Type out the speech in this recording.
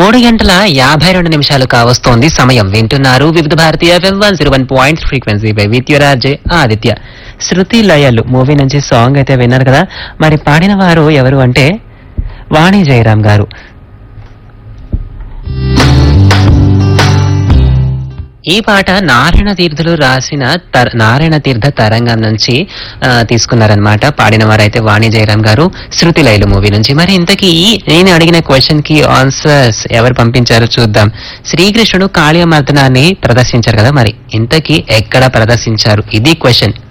మూడు గంటల యాభై రెండు నిమిషాలు కావస్తోంది సమయం వింటున్నారు వివిధ భారతీయ FM one zero one point frequency by విత్యురాజే ఆదిత్య శృతి లయలు మూవీ నుంచి సాంగ్ అయితే విన్నారు కదా మరి పాడిన వారు ఎవరు అంటే వాణి జయరాం గారు ఈ పాట నారాయణ తీర్థులు రాసిన తర- నారాయణ తీర్థ తరంగం నుంచి ఆ, తీసుకున్నారనమాట పాడిన వారైతే వాణి జయరాం గారు శృతి లైలు మూవీ నుంచి మరి ఇంతకీ నేను అడిగిన క్వశ్చన్ కి ఆన్సర్స్ ఎవరు పంపించారో చూద్దాం శ్రీకృష్ణుడు కాళీయ మర్దనాన్ని ప్రదర్శించారు కదా మరి ఇంతకీ ఎక్కడ ప్రదర్శించారు ఇది క్వశ్చన్